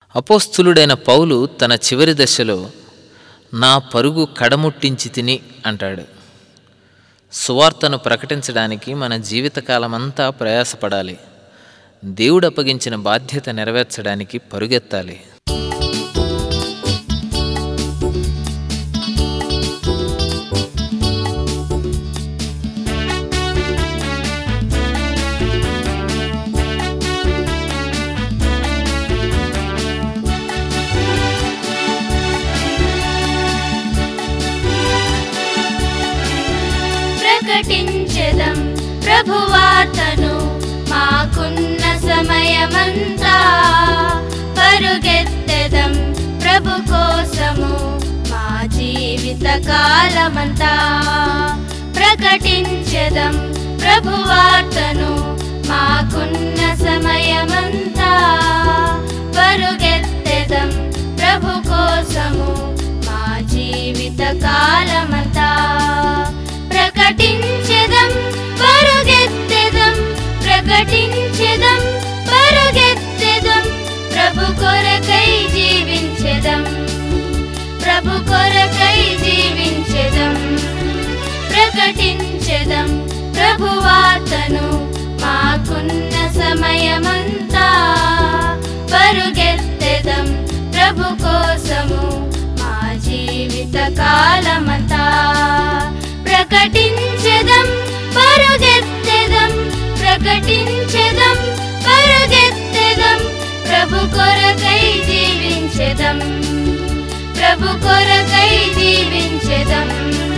అపోస్తులుడైన పౌలు తన చివరి దశలో నా పరుగు కడముట్టించి తిని అంటాడు సువార్తను ప్రకటించడానికి మన జీవితకాలమంతా ప్రయాసపడాలి దేవుడు అప్పగించిన బాధ్యత నెరవేర్చడానికి పరుగెత్తాలి ప్రకటించెదం ప్రభువార్తను మాకున్న సమయమంతా పరుగెత్తెదం ప్రభు కోసము మా జీవిత కాలమంతా ప్రకటించెదం ప్రభువార్తను మాకున్న సమయమంతా పరుగెత్తెదం ప్రభు కోసము మా జీవిత కాలమంతా ప్రకటించెదం పరుగెత్తెదం ప్రకటించెదం పరుగెత్తెదం ప్రభు కొరకై జీవించెదం ప్రభు కొరకై జీవించెదం ప్రకటించెదం ప్రభువార్తను మాకున్న సమయమంతా పరుగెత్తెదం ప్రభు కోసము మా జీవిత కాలమంతా ప్రకటించెదం పరుగెత్తెదం ప్రకటించెదం పరుగెత్తెదం ప్రభు కొరకై జీవించెదం ప్రభు కొరకై జీవించెదం